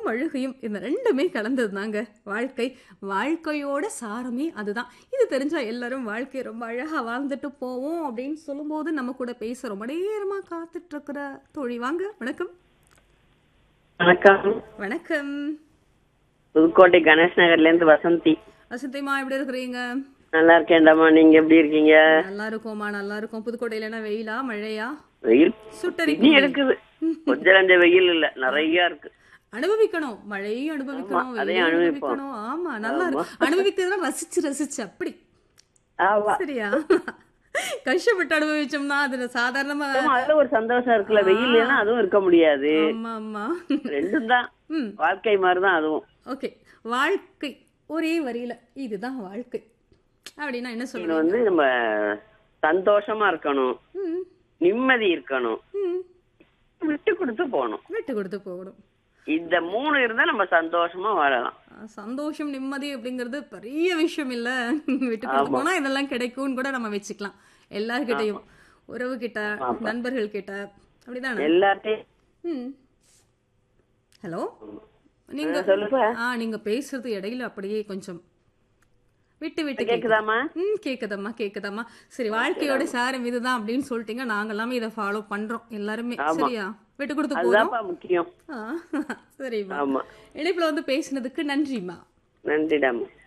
அழுகையும் இந்த ரெண்டுமே கலந்தது தாங்க வாழ்க்கை வாழ்க்கையோட சாரமே அதுதான் இது தெரிஞ்சா எல்லாரும் வாழ்க்கையை ரொம்ப அழகா வாழ்ந்துட்டு போவோம் அப்படின்னு சொல்லும்போது நம்ம கூட பேச ரொம்ப நேரமா காத்துட்டு இருக்கிற தோழி வாங்க வணக்கம் வணக்கம் வணக்கம் புதுக்கோட்டை கணேஷ் நகர்ல இருந்து வசந்தி வசந்திமா எப்படி இருக்கிறீங்க நல்லா இருக்கேன்டாமா நீங்க எப்படி இருக்கீங்க நல்லா இருக்கோமா நல்லா இருக்கும் புதுக்கோட்டையில என்ன வெயிலா மழையா வெயில் சுட்டரி இனி எடுக்குது கொஞ்சம் நஞ்ச வெயில் இல்ல நிறைய இருக்கு அனுபவிக்கணும் மழையும் அனுபவிக்கணும் ஆமா, அதையும் வெயிலையும் அனுபவிப்போம். அனுபவிக்கணும் ஆமா நல்லா இருக்கு அனுபவிக்கிறதுலாம் ரசிச்சு ரசிச்சு அப்படி ஆமா சரியா கஷ்டப்பட்டு அனுபவிச்சோம்னா அதுல சாதாரணமா ஆமா, அதுல ஒரு சந்தோஷம் இருக்குல்ல வெயில் இல்லைன்னா அதுவும் இருக்க முடியாது ஆமா ஆமா ரெண்டும் தான் ம் வாழ்க்கை மாதிரிதான் அதுவும் ஓகே வாழ்க்கை ஒரே வரியில இதுதான் வாழ்க்கை அப்படின்னா என்ன இது சொல்லுவீங்க வந்து நம்ம சந்தோஷமா இருக்கணும் ம் நிம்மதி இருக்கணும் ம் விட்டு கொடுத்து போகணும் விட்டு கொடுத்து போகணும் இந்த மூணு இருந்தா நம்ம சந்தோஷமா வாழலாம் ஆ, சந்தோஷம் நிம்மதி அப்படிங்கிறது பெரிய விஷயம் இல்ல விட்டு கொடுத்து போனா இதெல்லாம் கிடைக்கும்னு கூட நம்ம வச்சுக்கலாம் எல்லார்கிட்டயும் உறவு கிட்ட நண்பர்கள் கிட்ட அப்படிதானே எல்லார்ட்டையும் ம் ஹலோ நீங்க சொல்லுப்பா ஆ நீங்க பேசுறது இடையில அப்படியே கொஞ்சம் விட்டு விட்டு கேக்குது கேக்குதாமா ம் கேக்குதம்மா கேக்குதம்மா சரி வாழ்க்கையோட சாரம் இதுதான் அப்படின்னு சொல்லிட்டீங்க நாங்க எல்லாமே இதை ஃபாலோ பண்றோம் எல்லாருமே சரியா விட்டு கொடுத்து போறோம் அதுதான்ப்பா முக்கியம் ஆ, சரிம்மா ஆமா இணைப்புல வந்து பேசினதுக்கு நன்றிம்மா நன்றிடாமா